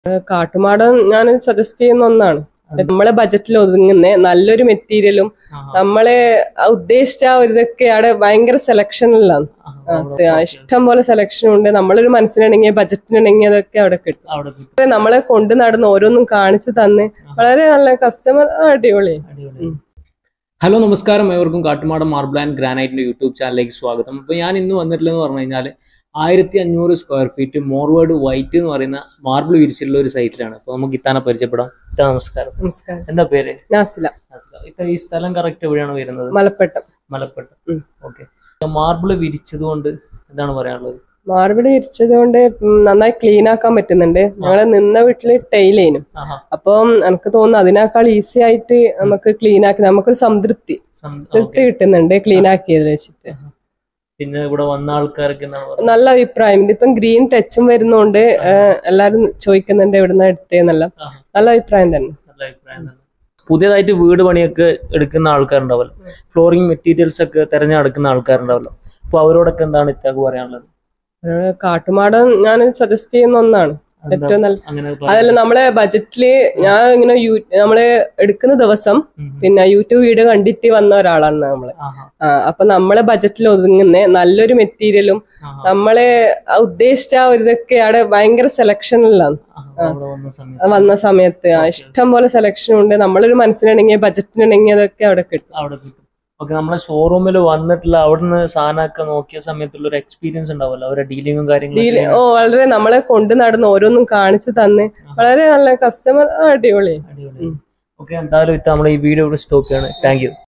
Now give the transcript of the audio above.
കാട്ടുമാടം ഞാൻ സജസ്റ്റ് ചെയ്യുന്ന ഒന്നാണ് നമ്മളെ ബജറ്റിൽ ഒതുങ്ങുന്ന നല്ലൊരു മെറ്റീരിയലും നമ്മളെ ആ ഉദ്ദേശിച്ച ആ ഒരു ഇതൊക്കെ അവിടെ ഭയങ്കര സെലക്ഷനിലാണ് ഇഷ്ടം പോലെ സെലക്ഷൻ ഉണ്ട് നമ്മളൊരു മനസ്സിനിണങ്ങിയ ബജറ്റിനിണങ്ങിയതൊക്കെ അവിടെ കിട്ടും അവിടെ കിട്ടും. ഇപ്പൊ നമ്മളെ കൊണ്ട് നടന്ന് ഓരോന്നും കാണിച്ചു തന്ന് വളരെ നല്ല കസ്റ്റമർ അടിപൊളി അടിപൊളി. ഹലോ നമസ്കാരം ഏവർക്കും കാട്ടുമാടം മാർബിൾ ആൻഡ് ഗ്രാനൈറ്റിന്റെ യൂട്യൂബ് ചാനലിലേക്ക് സ്വാഗതം അപ്പൊ ഞാൻ ഇന്ന് വന്നിട്ടുള്ളതെന്ന് പറഞ്ഞു കഴിഞ്ഞാൽ ആയിരത്തി അഞ്ഞൂറ് സ്ക്വയർ ഫീറ്റ് മോർവേഡ് വൈറ്റ് എന്ന് പറയുന്ന മാർബിൾ വിരിച്ചിട്ടുള്ള ഒരു സൈറ്റിലാണ് അപ്പൊ നമുക്ക് ഇത്താനെ പരിചയപ്പെടാം ഇത്താ നമസ്കാരം നമസ്കാരം എന്താ പേര് നാസില ഇത്ത ഈ സ്ഥലം കറക്റ്റ് എവിടെയാണ് വരുന്നത് മലപ്പെട്ടം മലപ്പെട്ട ഉം. ഓക്കെ മാർബിൾ വിരിച്ചത് കൊണ്ട് എന്താണ് പറയാനുള്ളത് മാർബിൾ വിരിച്ചത് കൊണ്ട് നന്നായി ക്ലീൻ ആക്കാൻ പറ്റുന്നുണ്ട് ഞങ്ങള് നിന്ന വീട്ടില് ടൈലേനും ആഹാ അപ്പം എനിക്ക് തോന്നുന്നു അതിനേക്കാൾ ഈസി ആയിട്ട് നമുക്ക് ക്ലീൻ ആക്കി നമുക്കൊരു സംതൃപ്തി സം- തൃപ്തി കിട്ടുന്നുണ്ട് ക്ലീൻ ആക്കിയത് വെച്ചിട്ട് പിന്നെ ഇവിടെ വന്ന ആൾക്കാർക്ക് എന്താണ് പറയുക നല്ല അഭിപ്രായം ഇതിപ്പം ഗ്രീൻ ടച്ചും വരുന്നോണ്ട് ഏഹ്, എല്ലാരും ചോദിക്കുന്നുണ്ട് എവിടുന്ന എടുത്തേന്നല്ല ആഹാ. നല്ല അഭിപ്രായം തന്നെ നല്ല അഭിപ്രായം തന്നെ. പുതിയതായിട്ട് വീട് പണിയൊക്കെ എടുക്കുന്ന ആൾക്കാരുണ്ടാവല്ലോ ഫ്ലോറിംഗ് മെറ്റീരിയൽസ് ഒക്കെ തെരഞ്ഞെടുക്കുന്ന ആൾക്കാരുണ്ടാവല്ലോ അപ്പൊ അവരോടൊക്കെ എന്താണ് ഇത്താക്ക് പറയാനുള്ളത് ഒരു കാട്ടുമാടം ഞാൻ സജസ്റ്റ് ചെയ്യുന്ന ഒന്നാണ് ഏറ്റവും നല്ല അങ്ങനെ അതല്ല നമ്മളെ ബജറ്റില് ഞാൻ ഇങ്ങനെ യൂ നമ്മള് എടുക്കുന്ന ദിവസം പിന്നെ യൂട്യൂബ് വീഡിയോ കണ്ടിട്ട് വന്ന ഒരാളാണ് നമ്മള് ആ, അപ്പൊ നമ്മളെ ബജറ്റിൽ ഒതുങ്ങുന്ന നല്ലൊരു മെറ്റീരിയലും നമ്മളെ ആ ഉദ്ദേശിച്ച ആ ഒരു ഇതൊക്കെ അവിടെ ഭയങ്കര സെലക്ഷനിലാണ് അവിടെ വന്ന സമയത്ത് വന്ന സമയത്ത് ആ, ഇഷ്ടം പോലെ സെലക്ഷൻ ഉണ്ട് നമ്മളൊരു മനസ്സിനിണങ്ങിയ ബജറ്റിനിണങ്ങിയതൊക്കെ അവിടെ കിട്ടും അവിടെ കിട്ടും ഓക്കെ നമ്മളെ ഷോറൂമിൽ വന്നിട്ടുള്ള അവിടുന്ന് സാധനമൊക്കെ നോക്കിയ സമയത്തുള്ള ഒരു എക്സ്പീരിയൻസ് ഉണ്ടാവല്ലോ അവരുടെ ഡീലിങ്ങും ഡീൽ കാര്യങ്ങളും ഓ വളരെ നമ്മളെ കൊണ്ട് നടന്ന് ഓരോന്നും കാണിച്ചു തന്ന് വളരെ നല്ല കസ്റ്റമർ അടിപൊളി അടിപൊളി ഓക്കെ എന്തായാലും ഇത്ത നമ്മൾ ഈ വീഡിയോ ഇവിടെ സ്റ്റോപ്പ് ചെയ്യാണ് താങ്ക് യു